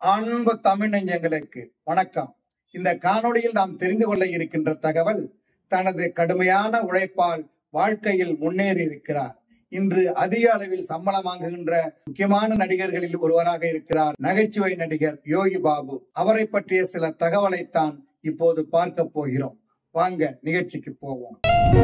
அன்பு தமிழ் நெஞ்சங்களுக்கு வணக்கம் இந்த காணொளியில் நாம் தெரிந்து கொள்ள இருக்கின்ற தகவல் தனது கடுமையான உழைப்பால் வாழ்க்கையில் முன்னேறி இருக்கிறார் இன்று அதிக அளவில் சம்பளம் வாங்குகின்ற முக்கியமான நடிகர்களில் ஒருவராக இருக்கிறார் நகைச்சுவை நடிகர் யோகி பாபு அவரை பற்றிய சில தகவலைத்தான் இப்போது பார்க்க போகிறோம் வாங்க நிகழ்ச்சிக்கு போவோம்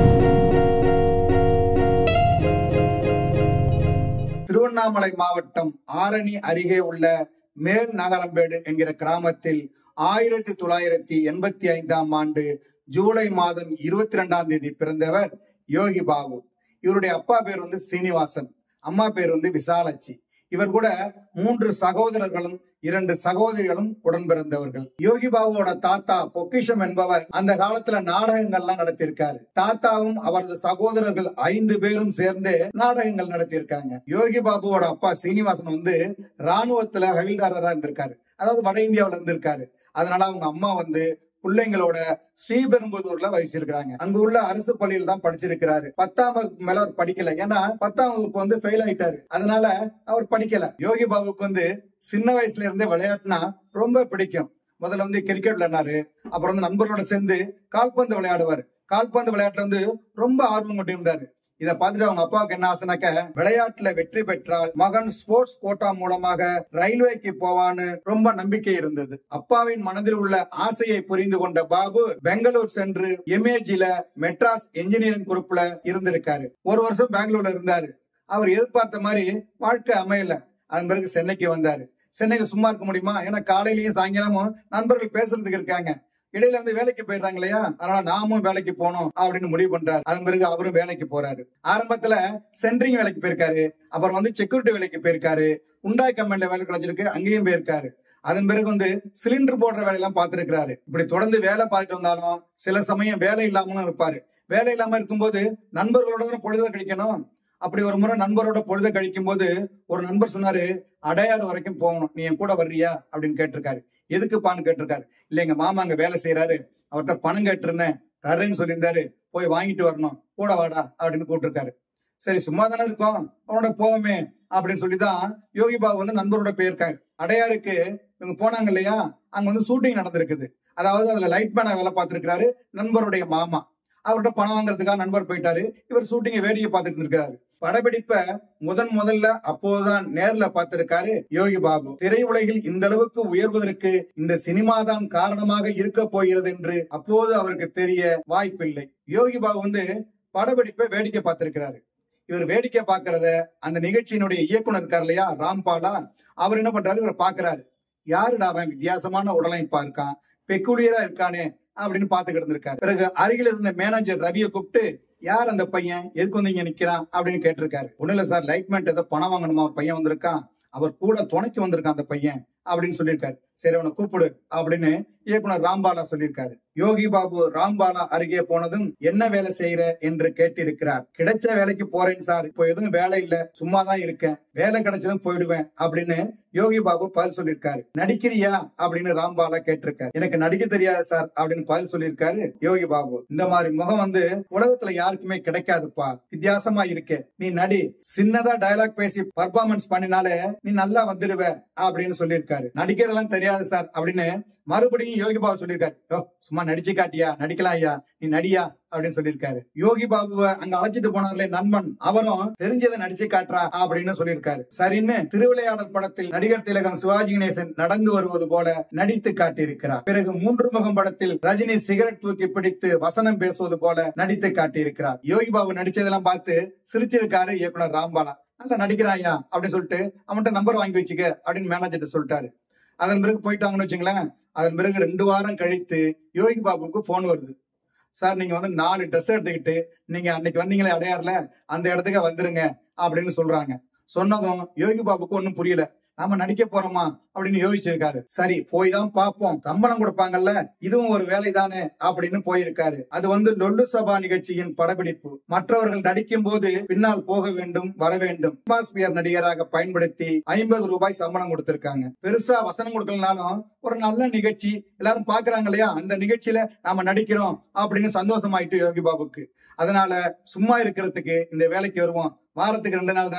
திருவண்ணாமலை மாவட்டம் ஆரணி அருகே உள்ள மேல் நகரம்பேடு என்கிற கிராமத்தில் ஆயிரத்தி தொள்ளாயிரத்தி எண்பத்தி ஐந்தாம் ஆண்டு ஜூலை மாதம் இருபத்தி ரெண்டாம் தேதி பிறந்தவர் யோகி பாபு இவருடைய அப்பா பேர் வந்து சீனிவாசன் அம்மா பேர் வந்து விசாலாட்சி இவர் கூட மூன்று சகோதரர்களும் இரண்டு சகோதரிகளும் உடன் பிறந்தவர்கள் யோகி பாபுவோட தாத்தா பொக்கிஷம் என்பவர் அந்த காலத்துல நாடகங்கள்லாம் நடத்தியிருக்காரு தாத்தாவும் அவரது சகோதரர்கள் ஐந்து பேரும் சேர்ந்து நாடகங்கள் நடத்தியிருக்காங்க யோகி பாபுவோட அப்பா சீனிவாசன் வந்து ராணுவத்துல ஹவில்தாரரா இருந்திருக்காரு அதாவது வட இந்தியாவுல இருந்திருக்காரு அதனால அவங்க அம்மா வந்து பிள்ளைங்களோட ஸ்ரீபெரும்புதூர்ல வகிச்சிருக்காங்க அங்க உள்ள அரசு பள்ளியில் தான் படிச்சிருக்கிறாரு பத்தாம் வகுப்பு மேல அவர் படிக்கல ஏன்னா பத்தாம் வகுப்பு வந்து ஃபெயில் ஆயிட்டாரு அதனால அவர் படிக்கல யோகி பாபுக்கு வந்து சின்ன வயசுல இருந்தே விளையாட்டுனா ரொம்ப பிடிக்கும் முதல்ல வந்து கிரிக்கெட் விளையாடினாரு அப்புறம் வந்து நண்பர்களோட சேர்ந்து கால்பந்து விளையாடுவார் கால்பந்து விளையாட்டுல வந்து ரொம்ப ஆர்வம் கொண்டிருந்தாரு இதை பார்த்துட்டு அவங்க அப்பாவுக்கு என்ன ஆசைனாக்க விளையாட்டுல வெற்றி பெற்றால் மகன் ஸ்போர்ட்ஸ் கோட்டா மூலமாக ரயில்வேக்கு போவான்னு ரொம்ப நம்பிக்கை இருந்தது அப்பாவின் மனதில் உள்ள ஆசையை புரிந்து கொண்ட பாபு பெங்களூர் சென்று எம்ஏஜில மெட்ராஸ் என்ஜினியரிங் குரூப்ல இருந்திருக்காரு ஒரு வருஷம் பெங்களூர்ல இருந்தாரு அவர் எதிர்பார்த்த மாதிரி வாழ்க்கை அமையல அதன் பிறகு சென்னைக்கு வந்தாரு சென்னைக்கு சும்மா இருக்க முடியுமா ஏன்னா காலையிலயும் சாயங்காலமும் நண்பர்கள் பேசுறதுக்கு இருக்காங்க இடையில வந்து வேலைக்கு போயிடுறாங்க இல்லையா அதனால நாமும் வேலைக்கு போனோம் அப்படின்னு முடிவு பண்றாரு அதன் பிறகு அவரும் வேலைக்கு போறாரு ஆரம்பத்துல சென்ட்ரிங் வேலைக்கு போயிருக்காரு அப்புறம் வந்து செக்யூரிட்டி வேலைக்கு போயிருக்காரு உண்டாய் கம்பெனில வேலை கிடைச்சிருக்கு அங்கேயும் போயிருக்காரு அதன் பிறகு வந்து சிலிண்டர் போடுற வேலையெல்லாம் பார்த்திருக்கிறாரு இப்படி தொடர்ந்து வேலை பார்த்துட்டு வந்தாலும் சில சமயம் வேலை இல்லாமலும் இருப்பாரு வேலை இல்லாம இருக்கும்போது நண்பர்களோட தானே பொழுத கழிக்கணும் அப்படி ஒரு முறை நண்பரோட பொழுத கழிக்கும் போது ஒரு நண்பர் சொன்னாரு அடையாறு வரைக்கும் போகணும் நீ என் கூட வர்றியா அப்படின்னு கேட்டிருக்காரு எதுக்குப்பான்னு கேட்டிருக்காரு இல்ல எங்க மாமா அங்க வேலை செய்யறாரு அவர்கிட்ட பணம் கேட்டிருந்தேன் தர்றேன்னு சொல்லியிருந்தாரு போய் வாங்கிட்டு வரணும் கூட வாடா அப்படின்னு கூப்பிட்டுருக்காரு சரி சும்மா தானே இருக்கோம் அவனோட போவோமே அப்படின்னு சொல்லிதான் யோகி பாபு வந்து நண்பரோட போயிருக்காரு அடையாருக்கு இவங்க போனாங்க இல்லையா அங்க வந்து ஷூட்டிங் நடந்திருக்குது அதாவது அதுல லைட் மேனா வேலை பார்த்திருக்கிறாரு நண்பருடைய மாமா அவர்கிட்ட பணம் வாங்குறதுக்காக நண்பர் போயிட்டாரு இவர் ஷூட்டிங்கை வேடிக்கை பார்த்துட்டு இருக்காரு படப்பிடிப்ப முதன் முதல்ல அப்போதுதான் நேர்ல பார்த்திருக்காரு யோகி பாபு திரையுலகில் இந்த அளவுக்கு உயர்வதற்கு இந்த சினிமா தான் காரணமாக இருக்க போகிறது என்று அப்போது அவருக்கு தெரிய வாய்ப்பில்லை யோகி பாபு வந்து படப்பிடிப்பை வேடிக்கை பார்த்திருக்கிறாரு இவர் வேடிக்கை பார்க்கறத அந்த நிகழ்ச்சியினுடைய இயக்குனர் இருக்கார் இல்லையா ராம்பாலா அவர் என்ன பண்றாரு இவரை பாக்குறாரு யாருடா அவன் வித்தியாசமான உடலைப்பா இருக்கான் பெக்குலியரா இருக்கானே அப்படின்னு பாத்துக்கிட்டு இருந்திருக்காரு பிறகு அருகில் இருந்த மேனேஜர் ரவியை கூப்பிட்டு யார் அந்த பையன் எதுக்கு வந்து இங்க நிக்கிறான் அப்படின்னு கேட்டிருக்காரு ஒண்ணு இல்ல சார் லைட்மெண்ட் ஏதோ பணம் வாங்கணுமா ஒரு பையன் வந்திருக்கான் அவர் கூட துணைக்கு வந்திருக்கான் அந்த பையன் அப்படின்னு சொல்லியிருக்காரு சரி அவனை கூப்பிடு அப்படின்னு இயக்குனர் ராம்பாலா சொல்லியிருக்காரு யோகி பாபு ராம்பாலா அருகே போனதும் என்ன வேலை செய்யற என்று கேட்டிருக்கிறார் கிடைச்ச வேலைக்கு போறேன் சார் இப்போ எதுவும் வேலை இல்ல சும்மா தான் இருக்கேன் வேலை கிடைச்சதும் போயிடுவேன் அப்படின்னு யோகி பாபு பதில் சொல்லியிருக்காரு நடிக்கிறியா அப்படின்னு ராம்பாலா கேட்டிருக்காரு எனக்கு நடிக்க தெரியாது சார் அப்படின்னு பதில் சொல்லியிருக்காரு யோகி பாபு இந்த மாதிரி முகம் வந்து உலகத்துல யாருக்குமே கிடைக்காதுப்பா வித்தியாசமா இருக்கு நீ நடி சின்னதா டயலாக் பேசி பர்ஃபார்மன்ஸ் பண்ணினாலே நீ நல்லா வந்துடுவ அப்படின்னு சொல்லியிருக்காரு நடிக்கிறதெல்லாம் தெரியாது சார் அப்படின்னு மறுபடியும் யோகி பாபு சொல்லியிருக்காரு "யோ, சும்மா நடிச்சு காட்டியா நடிக்கலாம் ஐயா நீ நடியா அப்படின்னு சொல்லியிருக்காரு யோகி பாபுவை அங்க அழைச்சிட்டு போனார்ல நண்பன் அவரும் தெரிஞ்சதை நடிச்சு காட்டுறா அப்படின்னு சொல்லியிருக்காரு சரின்னு திருவிளையாடல் படத்தில் நடிகர் திலகம் சிவாஜி கணேசன் நடந்து வருவது போல நடித்து காட்டியிருக்கிறார் பிறகு மூன்று முகம் படத்தில் ரஜினி சிகரெட் தூக்கி பிடித்து வசனம் பேசுவது போல நடித்து காட்டியிருக்கிறார் யோகி பாபு நடிச்சதெல்லாம் பார்த்து சிரிச்சிருக்காரு இயக்குனர் ராம்பாலா நல்லா நடிக்கிறாயா அப்படின்னு சொல்லிட்டு அவன்கிட்ட நம்பர் வாங்கி வச்சுக்க அப்படின்னு மேனேஜர் சொல்லிட்டாரு அதன் பிறகு போயிட்டாங்கன்னு வச்சுங்களேன் அதன் பிறகு ரெண்டு வாரம் கழித்து யோகி பாபுக்கு போன் வருது சார் நீங்க வந்து நாலு ட்ரெஸ் எடுத்துக்கிட்டு நீங்க அன்னைக்கு வந்தீங்களே அடையாறுல அந்த இடத்துக்கு வந்துருங்க அப்படின்னு சொல்றாங்க சொன்னதும் யோகி பாபுக்கு ஒன்னும் புரியல நாம நடிக்க போறோமா அப்படின்னு யோசிச்சிருக்காரு சரி போய் தான் பார்ப்போம் சம்பளம் கொடுப்பாங்கல்ல இதுவும் ஒரு வேலை தானே அப்படின்னு போயிருக்காரு அது வந்து லொல்லு சபா நிகழ்ச்சியின் படப்பிடிப்பு மற்றவர்கள் நடிக்கும் போது பின்னால் போக வேண்டும் வர வேண்டும் அட்மாஸ்பியர் நடிகராக பயன்படுத்தி ஐம்பது ரூபாய் சம்பளம் கொடுத்திருக்காங்க பெருசா வசனம் கொடுக்கலனாலும் ஒரு நல்ல நிகழ்ச்சி எல்லாரும் பாக்குறாங்க இல்லையா அந்த நிகழ்ச்சியில நாம நடிக்கிறோம் அப்படின்னு சந்தோஷமாயிட்டு யோகி பாபுக்கு அதனால சும்மா இருக்கிறதுக்கு இந்த வேலைக்கு வருவோம் வாரத்துக்கு ரெண்டு நாள் தானே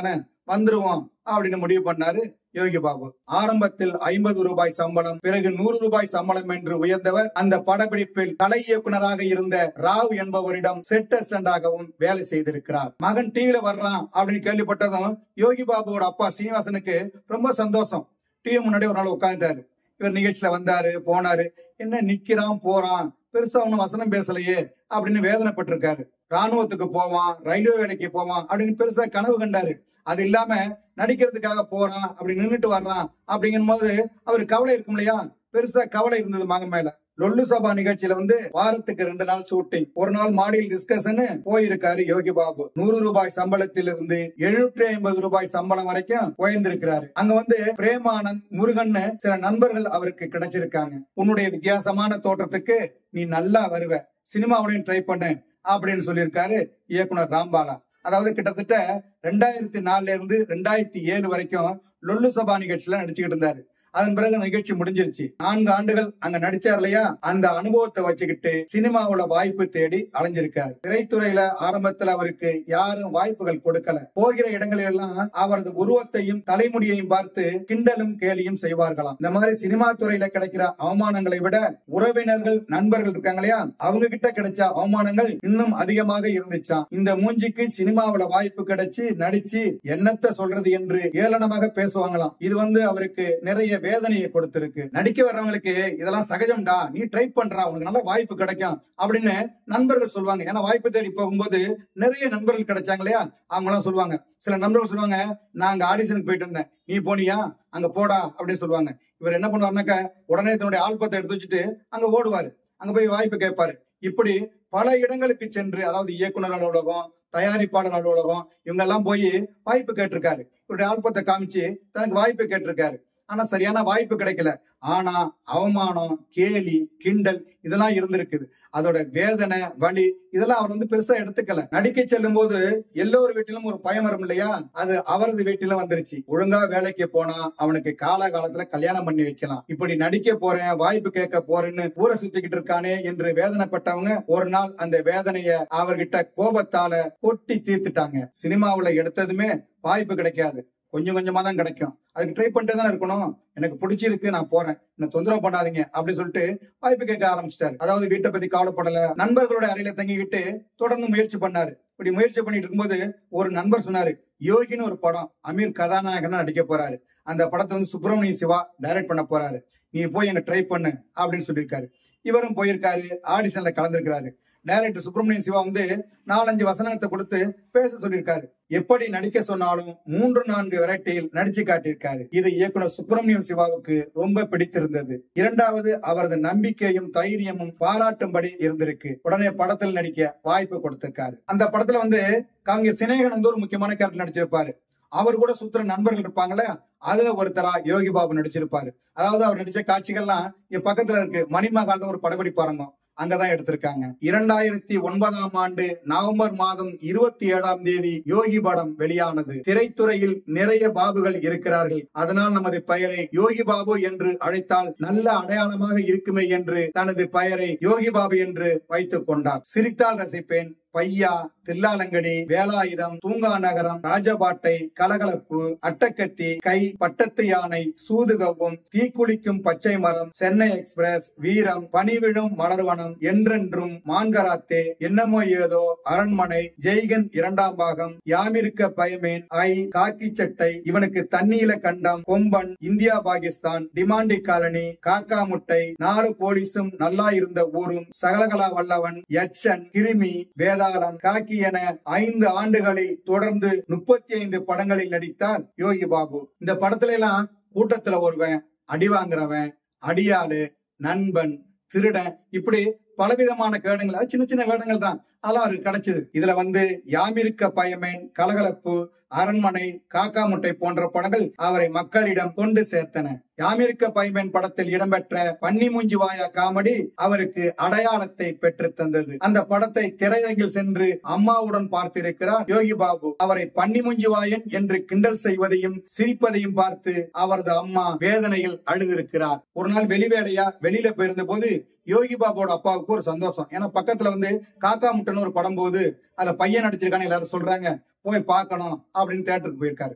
வந்துருவோம் அப்படின்னு முடிவு பண்ணாரு யோகி பாபு ஆரம்பத்தில் ஐம்பது ரூபாய் சம்பளம் பிறகு நூறு ரூபாய் சம்பளம் என்று உயர்ந்தவர் அந்த படப்பிடிப்பில் கலை இயக்குனராக இருந்த ராவ் என்பவரிடம் செட் அசிஸ்டண்டாகவும் வேலை செய்திருக்கிறார் மகன் டிவில வர்றான் அப்படின்னு கேள்விப்பட்டதும் யோகி பாபுவோட அப்பா சீனிவாசனுக்கு ரொம்ப சந்தோஷம் டிவி முன்னாடி ஒரு நாள் உட்கார்ந்துட்டாரு இவர் நிகழ்ச்சியில வந்தாரு போனாரு என்ன நிக்கிறான் போறான் பெருசா ஒன்னும் வசனம் பேசலையே அப்படின்னு வேதனைப்பட்டிருக்காரு ராணுவத்துக்கு போவான் ரயில்வே வேலைக்கு போவான் அப்படின்னு பெருசா கனவு கண்டாரு அது இல்லாம நடிக்கிறதுக்காக போறான் அப்படி நின்னுட்டு வர்றான் அப்படிங்கும் போது அவரு கவலை இருக்கும் இல்லையா பெருசா கவலை இருந்தது மகன் மேல லொல்லு சபா நிகழ்ச்சியில வந்து வாரத்துக்கு ரெண்டு நாள் ஷூட்டிங் ஒரு நாள் மாடியில் டிஸ்கஷன் போயிருக்காரு யோகி பாபு நூறு ரூபாய் சம்பளத்தில் இருந்து எழுநூற்றி ஐம்பது ரூபாய் சம்பளம் வரைக்கும் உயர்ந்திருக்கிறாரு அங்க வந்து பிரேமானந்த் முருகன் சில நண்பர்கள் அவருக்கு கிடைச்சிருக்காங்க உன்னுடைய வித்தியாசமான தோற்றத்துக்கு நீ நல்லா வருவ சினிமாவுடையும் ட்ரை பண்ணு அப்படின்னு சொல்லியிருக்காரு இயக்குனர் ராம்பாலா அதாவது கிட்டத்தட்ட ரெண்டாயிரத்தி நாலுல இருந்து ரெண்டாயிரத்தி ஏழு வரைக்கும் லொல்லு சபா நிகழ்ச்சியில நடிச்சுக்கிட்டு இருந்தாரு அதன் பிறகு அந்த நிகழ்ச்சி முடிஞ்சிருச்சு நான்கு ஆண்டுகள் அங்க நடிச்சார் இல்லையா அந்த அனுபவத்தை வச்சுக்கிட்டு சினிமாவுல வாய்ப்பு தேடி அலைஞ்சிருக்காரு திரைத்துறையில ஆரம்பத்துல அவருக்கு யாரும் வாய்ப்புகள் கொடுக்கல போகிற இடங்களில் எல்லாம் அவரது உருவத்தையும் தலைமுடியையும் பார்த்து கிண்டலும் கேலியும் செய்வார்களாம் இந்த மாதிரி சினிமா துறையில கிடைக்கிற அவமானங்களை விட உறவினர்கள் நண்பர்கள் இருக்காங்க இல்லையா அவங்க கிட்ட கிடைச்ச அவமானங்கள் இன்னும் அதிகமாக இருந்துச்சாம் இந்த மூஞ்சிக்கு சினிமாவுல வாய்ப்பு கிடைச்சு நடிச்சு என்னத்த சொல்றது என்று ஏளனமாக பேசுவாங்களாம் இது வந்து அவருக்கு நிறைய வேதனையை கொடுத்திருக்கு நடிக்க வர்றவங்களுக்கு இதெல்லாம் சகஜம்டா நீ ட்ரை பண்றா உனக்கு நல்ல வாய்ப்பு கிடைக்கும் அப்படின்னு நண்பர்கள் சொல்லுவாங்க ஏன்னா வாய்ப்பு தேடி போகும்போது நிறைய நண்பர்கள் கிடைச்சாங்க இல்லையா அவங்க எல்லாம் சொல்லுவாங்க சில நண்பர்கள் சொல்லுவாங்க நான் அங்க ஆடிஷனுக்கு போயிட்டு இருந்தேன் நீ போனியா அங்க போடா அப்படின்னு சொல்லுவாங்க இவர் என்ன பண்ணுவாருனாக்க உடனே தன்னுடைய ஆல்பத்தை எடுத்து வச்சுட்டு அங்க ஓடுவாரு அங்க போய் வாய்ப்பு கேட்பாரு இப்படி பல இடங்களுக்கு சென்று அதாவது இயக்குனர் அலுவலகம் தயாரிப்பாளர் அலுவலகம் இவங்க எல்லாம் போய் வாய்ப்பு கேட்டிருக்காரு இவருடைய ஆல்பத்தை காமிச்சு தனக்கு வாய்ப்பு கேட்டிருக்காரு ஆனா சரியான வாய்ப்பு கிடைக்கல ஆனா அவமானம் கேலி கிண்டல் இதெல்லாம் இருந்திருக்குது அதோட வேதனை வலி இதெல்லாம் அவர் வந்து பெருசா எடுத்துக்கல நடிக்க செல்லும் போது எல்லோரு வீட்டிலும் ஒரு பயம் வரும் இல்லையா அது அவரது வீட்டிலும் வந்துருச்சு ஒழுங்கா வேலைக்கு போனா அவனுக்கு காலகாலத்துல கல்யாணம் பண்ணி வைக்கலாம் இப்படி நடிக்க போறேன் வாய்ப்பு கேட்க போறேன்னு ஊரை சுத்திக்கிட்டு இருக்கானே என்று வேதனைப்பட்டவங்க ஒரு நாள் அந்த வேதனைய அவர்கிட்ட கோபத்தால கொட்டி தீர்த்துட்டாங்க சினிமாவுல எடுத்ததுமே வாய்ப்பு கிடைக்காது கொஞ்சம் கொஞ்சமா தான் கிடைக்கும் அதுக்கு ட்ரை பண்ணிட்டே தான் இருக்கணும் எனக்கு பிடிச்சிருக்கு நான் போறேன் என்ன தொந்தரவு பண்ணாதீங்க அப்படி சொல்லிட்டு வாய்ப்பு கேட்க ஆரம்பிச்சிட்டாரு அதாவது வீட்டை பத்தி கவலைப்படல நண்பர்களோட அறையில தங்கிக்கிட்டு தொடர்ந்து முயற்சி பண்ணாரு இப்படி முயற்சி பண்ணிட்டு இருக்கும்போது ஒரு நண்பர் சொன்னாரு யோகின்னு ஒரு படம் அமீர் கதாநாயகனா நடிக்க போறாரு அந்த படத்தை வந்து சுப்பிரமணிய சிவா டைரக்ட் பண்ண போறாரு நீ போய் எங்க ட்ரை பண்ணு அப்படின்னு சொல்லியிருக்காரு இவரும் போயிருக்காரு ஆடிஷன்ல கலந்துருக்கிறாரு டைரக்டர் சுப்பிரமணியன் சிவா வந்து நாலஞ்சு வசனத்தை கொடுத்து பேச சொல்லியிருக்காரு எப்படி நடிக்க சொன்னாலும் மூன்று நான்கு வெரைட்டியில் நடிச்சு காட்டியிருக்காரு இது இயக்குனர் சுப்பிரமணியம் சிவாவுக்கு ரொம்ப பிடித்திருந்தது இரண்டாவது அவரது நம்பிக்கையும் தைரியமும் பாராட்டும்படி இருந்திருக்கு உடனே படத்தில் நடிக்க வாய்ப்பு கொடுத்திருக்காரு அந்த படத்துல வந்து கவிஞர் சினேகன் வந்து ஒரு முக்கியமான கேரக்டர் நடிச்சிருப்பாரு அவர் கூட சுத்துற நண்பர்கள் இருப்பாங்களே அதுல ஒருத்தரா யோகி பாபு நடிச்சிருப்பாரு அதாவது அவர் நடிச்ச காட்சிகள்லாம் இங்க பக்கத்துல இருக்கு மணிமகால்னு ஒரு படப்பிடிப்பு அரங்கம் அங்கதான் எடுத்திருக்காங்க இரண்டாயிரத்தி ஒன்பதாம் ஆண்டு நவம்பர் மாதம் இருபத்தி ஏழாம் தேதி யோகி படம் வெளியானது திரைத்துறையில் நிறைய பாபுகள் இருக்கிறார்கள் அதனால் நமது பெயரை யோகி பாபு என்று அழைத்தால் நல்ல அடையாளமாக இருக்குமே என்று தனது பெயரை யோகி பாபு என்று வைத்துக் கொண்டார் சிரித்தால் ரசிப்பேன் பையா தில்லாலங்கடி வேலாயுதம் தூங்கா நகரம் ராஜபாட்டை கலகலப்பு அட்டக்கத்தி கை பட்டத்து யானை சூதுகவும் தீக்குளிக்கும் பச்சை மரம் சென்னை எக்ஸ்பிரஸ் வீரம் பனிவிழும் மலர்வனம் என்றென்றும் மான்கராத்தே என்னமோ ஏதோ அரண்மனை ஜெய்கன் இரண்டாம் பாகம் யாமிருக்க பயமேன் ஐ காக்கி சட்டை இவனுக்கு தண்ணீல கண்டம் கொம்பன் இந்தியா பாகிஸ்தான் டிமாண்டி காலனி காக்கா முட்டை நாலு போலீஸும் நல்லா இருந்த ஊரும் சகலகலா வல்லவன் யட்சன் கிருமி வேதாளம் காக்கி என ஐந்து ஆண்டுகளில் தொடர்ந்து முப்பத்தி ஐந்து படங்களில் நடித்தார் யோகி பாபு இந்த படத்துல எல்லாம் கூட்டத்துல ஒருவன் அடி வாங்குறவன் அடியாளு நண்பன் திருடன் இப்படி பலவிதமான வேடங்கள் அது சின்ன சின்ன வேடங்கள் தான் அதெல்லாம் அவருக்கு கிடைச்சது இதுல வந்து யாமிருக்க பயமேன் கலகலப்பு அரண்மனை காக்கா முட்டை போன்ற படங்கள் அவரை மக்களிடம் கொண்டு சேர்த்தன யாமிருக்க பயமேன் படத்தில் இடம்பெற்ற பன்னி மூஞ்சி வாயா காமெடி அவருக்கு அடையாளத்தை பெற்று தந்தது அந்த படத்தை திரையரங்கில் சென்று அம்மாவுடன் பார்த்திருக்கிறார் யோகி பாபு அவரை பன்னி மூஞ்சி வாயன் என்று கிண்டல் செய்வதையும் சிரிப்பதையும் பார்த்து அவரது அம்மா வேதனையில் அழுதிருக்கிறார் ஒரு நாள் வெளிவேளையா வெளியில போயிருந்த போது யோகி பாபுவோட அப்பாவுக்கு ஒரு சந்தோஷம் ஏன்னா பக்கத்துல வந்து காக்கா முட்டைன்னு ஒரு படம் போது அதுல பையன் நடிச்சிருக்கான்னு எல்லாரும் சொல்றாங்க போய் பார்க்கணும் அப்படின்னு தேட்டருக்கு போயிருக்காரு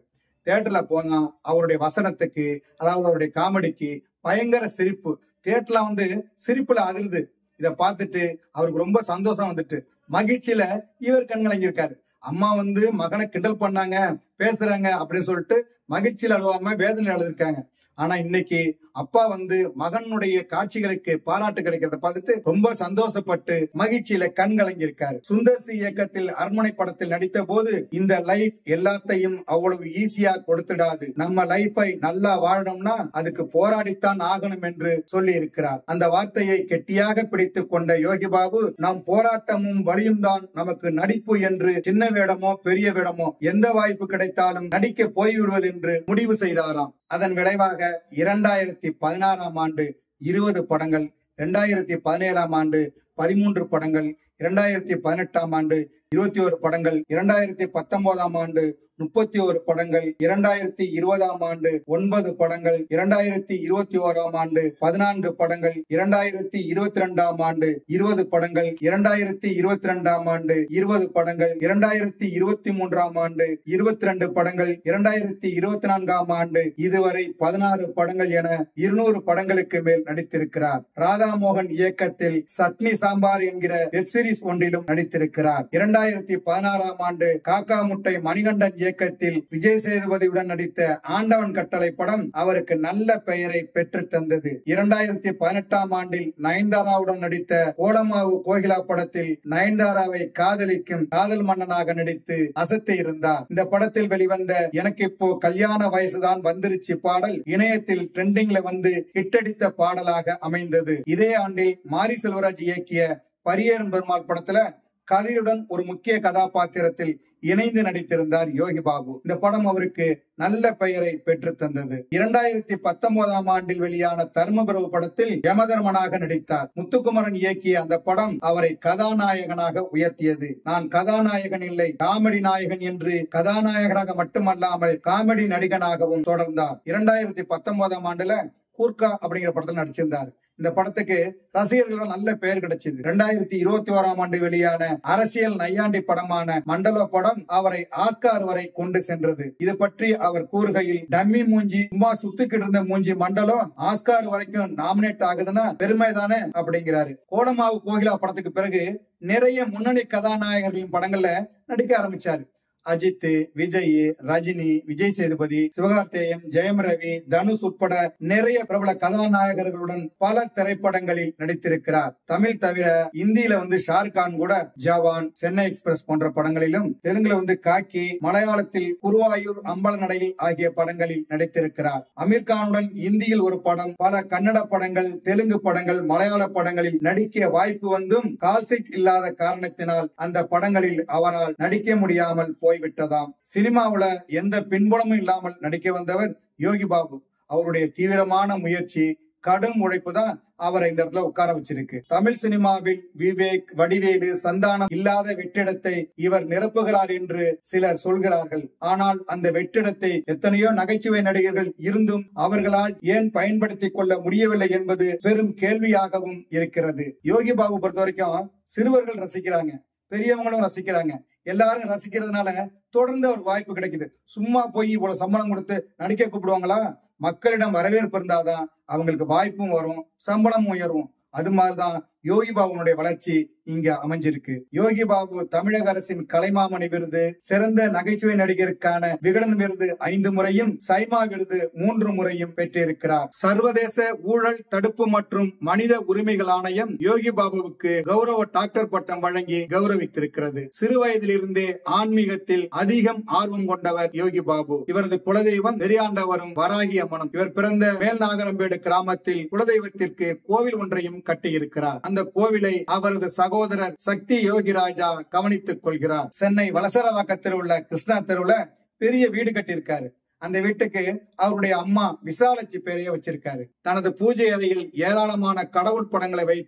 தியேட்டர்ல போனா அவருடைய வசனத்துக்கு அதாவது அவருடைய காமெடிக்கு பயங்கர சிரிப்பு தியேட்டர்ல வந்து சிரிப்புல அதிருது இத பார்த்துட்டு அவருக்கு ரொம்ப சந்தோஷம் வந்துட்டு மகிழ்ச்சியில இவர் கண்கலங்கி இருக்காரு அம்மா வந்து மகனை கிண்டல் பண்ணாங்க பேசுறாங்க அப்படின்னு சொல்லிட்டு மகிழ்ச்சியில அழுவாம வேதனை அழுதுருக்காங்க ஆனா இன்னைக்கு அப்பா வந்து மகனுடைய காட்சிகளுக்கு பாராட்டு கிடைக்கிறத பார்த்துட்டு ரொம்ப சந்தோஷப்பட்டு மகிழ்ச்சியில கண் கலங்கி இருக்காரு சுந்தர்சி இயக்கத்தில் அரண்மனை படத்தில் நடித்த போது இந்த லைஃப் எல்லாத்தையும் அவ்வளவு ஈஸியா கொடுத்துடாது நம்ம லைஃபை நல்லா வாழணும்னா அதுக்கு போராடித்தான் ஆகணும் என்று சொல்லி இருக்கிறார் அந்த வார்த்தையை கெட்டியாக பிடித்துக் கொண்ட யோகி பாபு நம் போராட்டமும் வழியும் தான் நமக்கு நடிப்பு என்று சின்ன வேடமோ பெரிய வேடமோ எந்த வாய்ப்பு கிடைத்தாலும் நடிக்க போய்விடுவது என்று முடிவு செய்தாராம் அதன் விளைவாக இரண்டாயிரத்தி பதினாறாம் ஆண்டு இருபது படங்கள் இரண்டாயிரத்தி பதினேழாம் ஆண்டு பதிமூன்று படங்கள் இரண்டாயிரத்தி பதினெட்டாம் ஆண்டு இருபத்தி ஒரு படங்கள் இரண்டாயிரத்தி பத்தொன்பதாம் ஆண்டு முப்பத்தி ஒரு படங்கள் இரண்டாயிரத்தி இருபதாம் ஆண்டு ஒன்பது படங்கள் இரண்டாயிரத்தி இருபத்தி ஓராம் ஆண்டு பதினான்கு படங்கள் இரண்டாயிரத்தி இருபத்தி ரெண்டாம் ஆண்டு இருபது படங்கள் இரண்டாயிரத்தி இருபத்தி ரெண்டாம் ஆண்டு இருபது படங்கள் இரண்டாயிரத்தி இருபத்தி மூன்றாம் ஆண்டு இருபத்தி ரெண்டு படங்கள் இரண்டாயிரத்தி இருபத்தி நான்காம் ஆண்டு இதுவரை பதினாறு படங்கள் என இருநூறு படங்களுக்கு மேல் நடித்திருக்கிறார் ராதாமோகன் இயக்கத்தில் சட்னி சாம்பார் என்கிற வெப் சீரிஸ் ஒன்றிலும் நடித்திருக்கிறார் இரண்டாயிரத்தி பதினாறாம் ஆண்டு காக்கா முட்டை மணிகண்டன் இயக்கத்தில் விஜய் சேதுபதியுடன் நடித்த ஆண்டவன் கட்டளை படம் அவருக்கு நல்ல பெயரை பெற்று தந்தது இரண்டாயிரத்தி பதினெட்டாம் ஆண்டில் நயன்தாராவுடன் நடித்த ஓலமாவு கோகிலா படத்தில் நயன்தாராவை காதலிக்கும் காதல் மன்னனாக நடித்து அசத்தி இருந்தார் இந்த படத்தில் வெளிவந்த எனக்கு இப்போ கல்யாண வயசுதான் வந்துருச்சு பாடல் இணையத்தில் ட்ரெண்டிங்ல வந்து ஹிட்டடித்த பாடலாக அமைந்தது இதே ஆண்டில் மாரி செல்வராஜ் இயக்கிய பரியேறும் பெருமாள் படத்துல கதிருடன் ஒரு முக்கிய கதாபாத்திரத்தில் இணைந்து நடித்திருந்தார் யோகி பாபு இந்த படம் அவருக்கு நல்ல பெயரை பெற்று தந்தது இரண்டாயிரத்தி பத்தொன்பதாம் ஆண்டில் வெளியான தர்மபிரபு படத்தில் யமதர்மனாக நடித்தார் முத்துக்குமரன் இயக்கிய அந்த படம் அவரை கதாநாயகனாக உயர்த்தியது நான் கதாநாயகன் இல்லை காமெடி நாயகன் என்று கதாநாயகனாக மட்டுமல்லாமல் காமெடி நடிகனாகவும் தொடர்ந்தார் இரண்டாயிரத்தி பத்தொன்பதாம் ஆண்டுல கூர்கா அப்படிங்கிற படத்தில் நடிச்சிருந்தார் இந்த படத்துக்கு ரசிகர்கள் நல்ல பெயர் கிடைச்சது ரெண்டாயிரத்தி இருபத்தி ஓராம் ஆண்டு வெளியான அரசியல் நையாண்டி படமான மண்டல படம் அவரை ஆஸ்கார் வரை கொண்டு சென்றது இது பற்றி அவர் கூறுகையில் டம்மி மூஞ்சி சும்மா சுத்திக்கிட்டு இருந்த மூஞ்சி மண்டலம் ஆஸ்கார் வரைக்கும் நாமினேட் ஆகுதுன்னா பெருமை தானே அப்படிங்கிறாரு கோலமாவு கோகிலா படத்துக்கு பிறகு நிறைய முன்னணி கதாநாயகர்களின் படங்கள்ல நடிக்க ஆரம்பிச்சாரு அஜித் விஜய் ரஜினி விஜய் சேதுபதி சிவகார்த்தேயம் ஜெயம் ரவி தனுஷ் உட்பட நிறைய பிரபல கதாநாயகர்களுடன் பல திரைப்படங்களில் நடித்திருக்கிறார் தமிழ் தவிர இந்தியில வந்து ஷாருக்கான் கூட ஜவான் சென்னை எக்ஸ்பிரஸ் போன்ற படங்களிலும் தெலுங்குல வந்து காக்கி மலையாளத்தில் குருவாயூர் அம்பலநடையில் ஆகிய படங்களில் நடித்திருக்கிறார் அமீர் கானுடன் இந்தியில் ஒரு படம் பல கன்னட படங்கள் தெலுங்கு படங்கள் மலையாள படங்களில் நடிக்க வாய்ப்பு வந்தும் கால்சைட் இல்லாத காரணத்தினால் அந்த படங்களில் அவரால் நடிக்க முடியாமல் போய்விட்டதாம் சினிமாவுல எந்த பின்புலமும் இல்லாமல் நடிக்க வந்தவர் யோகி பாபு அவருடைய தீவிரமான முயற்சி கடும் உழைப்பு தான் அவரை இந்த இடத்துல உட்கார வச்சிருக்கு தமிழ் சினிமாவில் விவேக் வடிவேலு சந்தானம் இல்லாத வெற்றிடத்தை இவர் நிரப்புகிறார் என்று சிலர் சொல்கிறார்கள் ஆனால் அந்த வெற்றிடத்தை எத்தனையோ நகைச்சுவை நடிகர்கள் இருந்தும் அவர்களால் ஏன் பயன்படுத்திக் கொள்ள முடியவில்லை என்பது பெரும் கேள்வியாகவும் இருக்கிறது யோகி பாபு பொறுத்த வரைக்கும் சிறுவர்கள் ரசிக்கிறாங்க பெரியவங்களும் ரசிக்கிறாங்க எல்லாரும் ரசிக்கிறதுனால தொடர்ந்து ஒரு வாய்ப்பு கிடைக்குது சும்மா போய் இவ்வளவு சம்பளம் கொடுத்து நடிக்க கூப்பிடுவாங்களா மக்களிடம் வரவேற்பு இருந்தாதான் அவங்களுக்கு வாய்ப்பும் வரும் சம்பளமும் உயரும் அது மாதிரிதான் யோகி பாபுனுடைய வளர்ச்சி இங்க அமைஞ்சிருக்கு யோகி பாபு தமிழக அரசின் கலைமாமணி விருது சிறந்த நகைச்சுவை நடிகருக்கான விகடன் விருது ஐந்து முறையும் சைமா விருது மூன்று முறையும் பெற்றிருக்கிறார் சர்வதேச ஊழல் தடுப்பு மற்றும் மனித உரிமைகள் ஆணையம் யோகி பாபுவுக்கு கௌரவ டாக்டர் பட்டம் வழங்கி கௌரவித்திருக்கிறது சிறு வயதிலிருந்தே ஆன்மீகத்தில் அதிகம் ஆர்வம் கொண்டவர் யோகி பாபு இவரது குலதெய்வம் பெரியாண்டவரும் வராகி அம்மனும் இவர் பிறந்த மேல்நாகரம்பேடு கிராமத்தில் குலதெய்வத்திற்கு கோவில் ஒன்றையும் கட்டியிருக்கிறார் அந்த கோவிலை அவரது சகோதரர் சக்தி யோகிராஜா கவனித்துக் கொள்கிறார் சென்னை வலசரவாக்கத்தில் உள்ள கிருஷ்ணா தெருவுல பெரிய வீடு கட்டியிருக்காரு அந்த வீட்டுக்கு அவருடைய அம்மா விசாலட்சி பேரைய வச்சிருக்காரு தனது பூஜை அறையில் ஏராளமான கடவுள் படங்களை வைத்து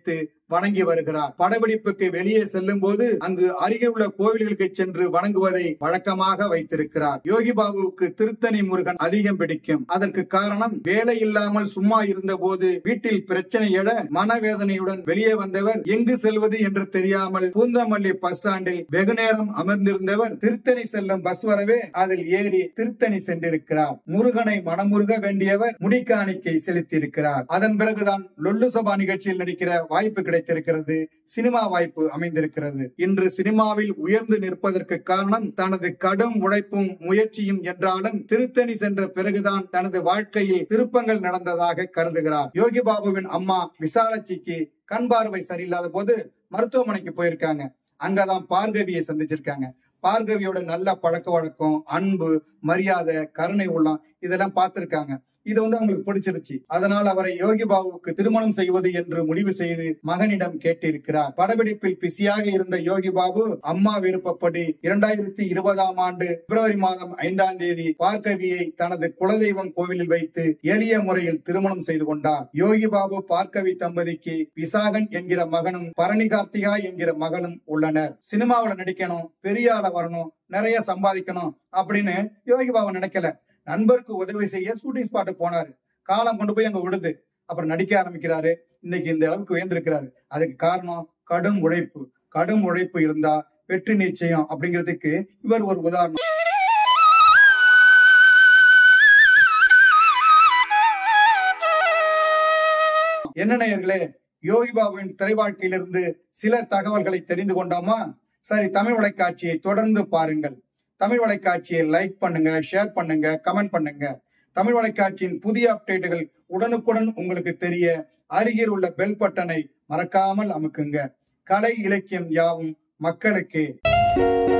வணங்கி வருகிறார் படப்பிடிப்புக்கு வெளியே செல்லும் போது அங்கு அருகில் உள்ள கோவில்களுக்கு சென்று வணங்குவதை வழக்கமாக வைத்திருக்கிறார் யோகி பாபுவுக்கு திருத்தணி முருகன் அதிகம் பிடிக்கும் அதற்கு காரணம் வேலை இல்லாமல் சும்மா இருந்த போது வீட்டில் பிரச்சனை எழ மனவேதனையுடன் வெளியே வந்தவர் எங்கு செல்வது என்று தெரியாமல் பூந்தமல்லி பஸ் ஸ்டாண்டில் வெகு நேரம் அமர்ந்திருந்தவர் திருத்தணி செல்லும் பஸ் வரவே அதில் ஏறி திருத்தணி சென்றிருக்கிறார் முருகனை மனமுருக வேண்டியவர் முடிக்காணிக்கை செலுத்தியிருக்கிறார் அதன் பிறகுதான் லொல்லு சபா நிகழ்ச்சியில் நடிக்கிற வாய்ப்பு கிடைத்திருக்கிறது சினிமா வாய்ப்பு அமைந்திருக்கிறது இன்று சினிமாவில் உயர்ந்து நிற்பதற்கு காரணம் தனது கடும் உழைப்பும் முயற்சியும் என்றாலும் திருத்தணி சென்ற பிறகுதான் தனது வாழ்க்கையில் திருப்பங்கள் நடந்ததாக கருதுகிறார் யோகி பாபுவின் அம்மா விசாலச்சிக்கு கண் பார்வை சரியில்லாத போது மருத்துவமனைக்கு போயிருக்காங்க அங்கதான் பார்கவியை சந்திச்சிருக்காங்க பார்கவியோட நல்ல பழக்க வழக்கம் அன்பு மரியாதை கருணை உள்ளம் இதெல்லாம் பார்த்திருக்காங்க இது வந்து அவங்களுக்கு பிடிச்சிருச்சு அதனால் அவரை யோகி பாபுவுக்கு திருமணம் செய்வது என்று முடிவு செய்து மகனிடம் கேட்டிருக்கிறார் படப்பிடிப்பில் பிஸியாக இருந்த யோகி பாபு அம்மா விருப்பப்படி இரண்டாயிரத்தி இருபதாம் ஆண்டு பிப்ரவரி மாதம் ஐந்தாம் தேதி பார்கவியை தனது குலதெய்வம் கோவிலில் வைத்து எளிய முறையில் திருமணம் செய்து கொண்டார் யோகி பாபு பார்கவி தம்பதிக்கு விசாகன் என்கிற மகனும் பரணி கார்த்திகா என்கிற மகனும் உள்ளனர் சினிமாவுல நடிக்கணும் பெரிய ஆள வரணும் நிறைய சம்பாதிக்கணும் அப்படின்னு யோகி பாபு நினைக்கல நண்பருக்கு உதவி செய்ய ஷூட்டிங் ஸ்பாட்டு போனாரு காலம் கொண்டு போய் அங்க விடுது அப்புறம் நடிக்க ஆரம்பிக்கிறாரு இன்னைக்கு இந்த அளவுக்கு உயர்ந்திருக்கிறாரு அதுக்கு காரணம் கடும் உழைப்பு கடும் உழைப்பு இருந்தா வெற்றி நிச்சயம் அப்படிங்கிறதுக்கு இவர் ஒரு உதாரணம் என்ன நேயர்களே யோகி பாபுவின் திரை வாழ்க்கையிலிருந்து சில தகவல்களை தெரிந்து கொண்டோமா சரி தமிழ் தொலைக்காட்சியை தொடர்ந்து பாருங்கள் தமிழ் தொலைக்காட்சியை லைக் பண்ணுங்க ஷேர் பண்ணுங்க கமெண்ட் பண்ணுங்க தமிழ் தொலைக்காட்சியின் புதிய அப்டேட்டுகள் உடனுக்குடன் உங்களுக்கு தெரிய அருகில் உள்ள பெல் பட்டனை மறக்காமல் அமுக்குங்க கலை இலக்கியம் யாவும் மக்களுக்கு